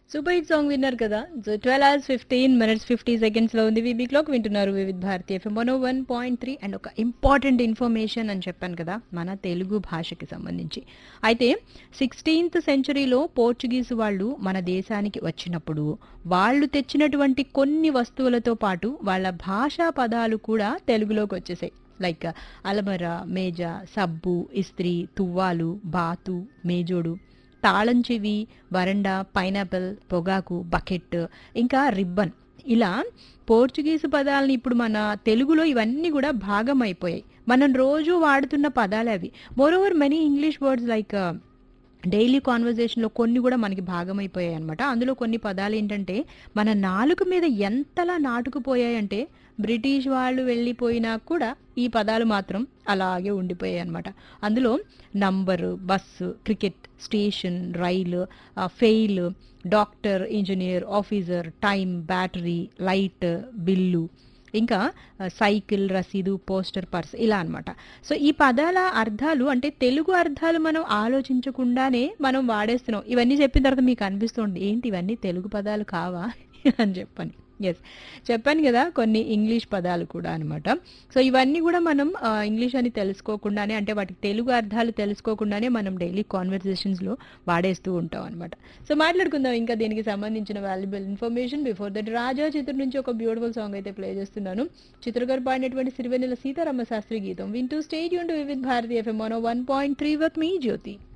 super hit song విన్నారు కదా so twelve hours fifteen minutes fifty seconds లో ఉంది వీబీ క్లాక్ వింటున్నారు Vividh Bharati FM one one point three and ఒక ఇంపార్టెంట్ ఇన్ఫర్మేషన్ అని చెప్పాను కదా మన తెలుగు భాషకి సంబంధించి అయితే సిక్స్టీన్త్ సెంచరీలో పోర్చుగీస్ వాళ్ళు మన దేశానికి వచ్చినప్పుడు వాళ్ళు తెచ్చినటువంటి కొన్ని వస్తువులతో పాటు వాళ్ళ భాషా పదాలు కూడా తెలుగులోకి వచ్చేసాయి లైక్ అలమర మేజ సబ్బు ఇస్త్రీ తువ్వాలు బాతు మేజోడు తాళం చెవి వరండా పైనాపిల్ పొగాకు బకెట్ ఇంకా రిబ్బన్ ఇలా పోర్చుగీసు పదాలని ఇప్పుడు మన తెలుగులో ఇవన్నీ కూడా భాగం అయిపోయాయి మనం రోజు వాడుతున్న పదాలు అవి more over many English words like daily కాన్వర్జేషన్లో కొన్ని కూడా మనకి భాగమైపోయాయి అనమాట అందులో కొన్ని పదాలు ఏంటంటే మన నాలుక మీద ఎంతలా నాటుకుపోయాయంటే బ్రిటిష్ వాళ్ళు వెళ్ళిపోయినా కూడా ఈ పదాలు మాత్రం అలాగే ఉండిపోయాయి అనమాట అందులో number bus cricket station rail fail doctor engineer officer time battery light bill ఇంకా ఆ, సైకిల్ రసీదు పోస్టర్ పర్స్ ఇలా అన్నమాట సో ఈ పదాల అర్థాలు అంటే తెలుగు అర్థాలు మనం ఆలోచించకుండానే మనం వాడేస్తున్నాం ఇవన్నీ చెప్పిన తర్వాత మీకు అనిపిస్తుంది ఏంటి ఇవన్నీ తెలుగు పదాలు కావా అని చెప్పని ఎస్ చెప్పాను కదా కొన్ని ఇంగ్లీష్ పదాలు కూడా అనమాట సో ఇవన్నీ కూడా మనం ఆ, ఇంగ్లీష్ అని తెలుసుకోకుండానే అంటే వాటికి తెలుగు అర్థాలు తెలుసుకోకుండానే మనం డైలీ కాన్వర్సేషన్స్లో వాడేస్తూ ఉంటాం అనమాట సో మాట్లాడుకుందాం ఇంకా దీనికి సంబంధించిన valuable information before that Raja చిత్రం నుంచి ఒక బ్యూటిఫుల్ సాంగ్ అయితే ప్లే చేస్తున్నాను చిత్రగారు పాడినటువంటి సిరివెన్నెల సీతారామ శాస్త్రి గీతం వింటూ స్టేట్ యూన్ to Vividh Bharati FM one point three with me Jyothi